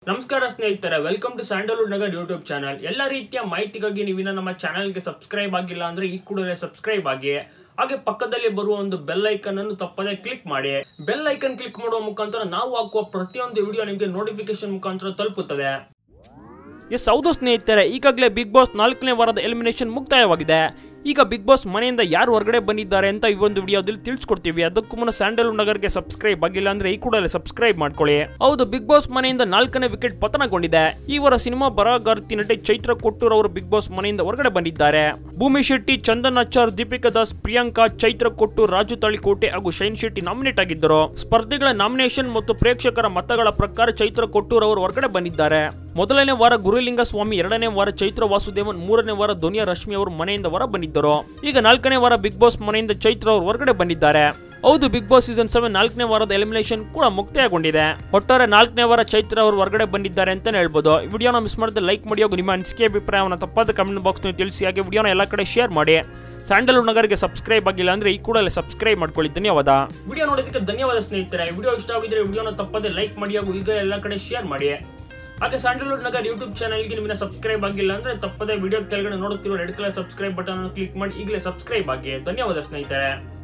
ನಮಸ್ಕಾರ ಸ್ನೇಹಿತರೆ welcome to Sandalwood Nagar YouTube channel ಎಲ್ಲ ರೀತಿಯ ಮಾಹಿತಿಗಾಗಿ ನೀವಿನ್ನ ನಮ್ಮ ಚಾನಲ್ಗೆ ಸಬ್ಸ್ಕ್ರೈಬ್ ಆಗಿಲ್ಲ ಅಂದ್ರೆ ಈ ಕೂಡಲೇ ಸಬ್ಸ್ಕ್ರೈಬ್ ಆಗಿ ಹಾಗೆ ಪಕ್ಕದಲ್ಲಿ ಬರುವ ಒಂದು ಬೆಲ್ ಐಕನ್ ಅನ್ನು ತಪ್ಪದೆ ಕ್ಲಿಕ್ ಮಾಡಿ ಬೆಲ್ ಐಕನ್ ಕ್ಲಿಕ್ ಮಾಡುವ ಮುಖಾಂತರ ನಾವು ಹಾಕುವ ಪ್ರತಿಯೊಂದು ವಿಡಿಯೋ ನಿಮಗೆ ನೋಟಿಫಿಕೇಶನ್ ಮುಖಾಂತರ ತಲುಪುತ್ತದೆ ಎಸ್ ಹೌದು ಸ್ನೇಹಿತರೆ ಈಗಾಗಲೇ ಬಿಗ್ ಬಾಸ್ ನಾಲ್ಕನೇ ವಾರದ ಎಲಿಮಿನೇಷನ್ ಮುಕ್ತಾಯವಾಗಿದೆ ಈಗ ಬಿಗ್ ಬಾಸ್ ಮನೆಯಿಂದ ಯಾರು ಹೊರಗಡೆ ಬಂದಿದ್ದಾರೆ ಅಂತ ಈ ಒಂದು ವಿಡಿಯೋದಲ್ಲಿ ತಿಳಿಸ್ಕೊಡ್ತೀವಿ ಅದಕ್ಕೂ ಮುನ್ನ ಸ್ಯಾಂಡಲ್ವುಡ್ ನಗರ್ಗೆ ಸಬ್ಸ್ಕ್ರೈಬ್ ಆಗಿಲ್ಲ ಅಂದ್ರೆ ಈ ಕೂಡಲೇ ಸಬ್ಸ್ಕ್ರೈಬ್ ಮಾಡ್ಕೊಳ್ಳಿ ಹೌದು ಬಿಗ್ ಬಾಸ್ ಮನೆಯಿಂದ ನಾಲ್ಕನೇ ವಿಕೆಟ್ ಪತನಗೊಂಡಿದೆ ಈ ವಾರ ಸಿನಿಮಾ ಬರಹಗಾರ್ತಿ ನಟಿ ಚೈತ್ರ ಕೊಟ್ಟೂರ್ ಅವರು ಬಿಗ್ ಬಾಸ್ ಮನೆಯಿಂದ ಹೊರಗಡೆ ಬಂದಿದ್ದಾರೆ ಭೂಮಿ ಶೆಟ್ಟಿ ಚಂದನ್ ಆಚಾರ್ ದೀಪಿಕಾ ದಾಸ್ ಪ್ರಿಯಾಂಕಾ ಚೈತ್ರ ಕೊಟ್ಟೂರ್ ರಾಜು ತಾಳಿಕೋಟೆ ಹಾಗೂ ಶೈನ್ ಶೆಟ್ಟಿ ನಾಮಿನೇಟ್ ಆಗಿದ್ದರು ಸ್ಪರ್ಧಿಗಳ ನಾಮಿನೇಷನ್ ಮತ್ತು ಪ್ರೇಕ್ಷಕರ ಮತಗಳ ಪ್ರಕಾರ ಚೈತ್ರ ಕೊಟ್ಟೂರ್ ಅವರು ಹೊರಗಡೆ ಬಂದಿದ್ದಾರೆ ಮೊದಲನೇ ವಾರ ಗುರುಲಿಂಗ ಸ್ವಾಮಿ ಎರಡನೇ ವಾರ ಚೈತ್ರ ವಾಸುದೇವನ್ ಮೂರನೇ ವಾರ ಧ್ವನಿಯ ರಶ್ಮಿ ಅವರು ಮನೆಯಿಂದ ಹೊರ ಬಂದಿದ್ದರು ಈಗ ನಾಲ್ಕನೇ ವಾರ ಬಿಗ್ ಬಾಸ್ ಮನೆಯಿಂದ ಚೈತ್ರ ಅವರು ಹೊರಗಡೆ ಬಂದಿದ್ದಾರೆ ಹೌದು ಬಿಗ್ ಬಾಸ್ ಸೀಸನ್ ಸೆವೆನ್ ನಾಲ್ಕನೇ ವಾರದ ಎಲಿಮಿನೇಷನ್ ಕೂಡ ಮುಕ್ತಾಯಗೊಂಡಿದೆ ಒಟ್ಟಾರೆ ನಾಲ್ಕನೇ ವಾರ ಚೈತ್ರ ಅವರು ಹೊರಗಡೆ ಬಂದಿದ್ದಾರೆ ಅಂತಾನೆ ಹೇಳ್ಬೋದು ವಿಡಿಯೋನ ಮಿಸ್ ಮಾಡದೆ ಲೈಕ್ ಮಾಡಿ ಹಾಗೂ ನಿಮ್ಮ ಅನಿಸಿಕೆ ಅಭಿಪ್ರಾಯವನ್ನು ತಪ್ಪಾದ ಕಮೆಂಟ್ ಬಾಕ್ಸ್ ತಿಳಿಸಿ ಹಾಗೆ ವಿಡಿಯೋನ ಎಲ್ಲ ಕಡೆ ಶೇರ್ ಮಾಡಿ ಸ್ಯಾಂಡಲ್ವುಡ್ ನಗರ್ಗೆ ಸಬ್ಸ್ಕ್ರೈಬ್ ಆಗಿಲ್ಲ ಅಂದ್ರೆ ಈ ಕೂಡಲೇ ಸಬ್ಸ್ಕ್ರೈಬ್ ಮಾಡ್ಕೊಳ್ಳಿ ಧನ್ಯವಾದ ವಿಡಿಯೋ ನೋಡೋದಕ್ಕೆ ಧನ್ಯವಾದ ಸ್ನೇಹಿತರೆ ವಿಡಿಯೋ ಇಷ್ಟ ಆಗಿದ್ರೆ ವಿಡಿಯೋನ ತಪ್ಪದೆ ಲೈಕ್ ಮಾಡಿ ಹಾಗೂ ಈಗ ಎಲ್ಲ ಕಡೆ ಶೇರ್ ಮಾಡಿ ಹಾಗೆ ಸ್ಯಾಂಡಲ್ವುಡ್ ನಗರ್ ಯೂಟ್ಯೂಬ್ ಚಾನಲ್ಗೆ ನಿಮ್ಮನ್ನ ಸಬ್ಸ್ಕ್ರೈಬ್ ಆಗಿಲ್ಲ ಅಂದ್ರೆ ತಪ್ಪದೆ ವಿಡಿಯೋ ಕೆಳಗಡೆ ನೋಡುತ್ತಿರೋ ರೆಡ್ ಕಲರ್ ಸಬ್ಸ್ಕ್ರೈಬ್ ಬಟನ್ ಅನ್ನು ಕ್ಲಿಕ್ ಮಾಡಿ ಈಗಲೇ ಸಬ್ಸ್ಕ್ರೈಬ್ ಆಗಿ ಧನ್ಯವಾದ ಸ್ನೇಹಿತರೆ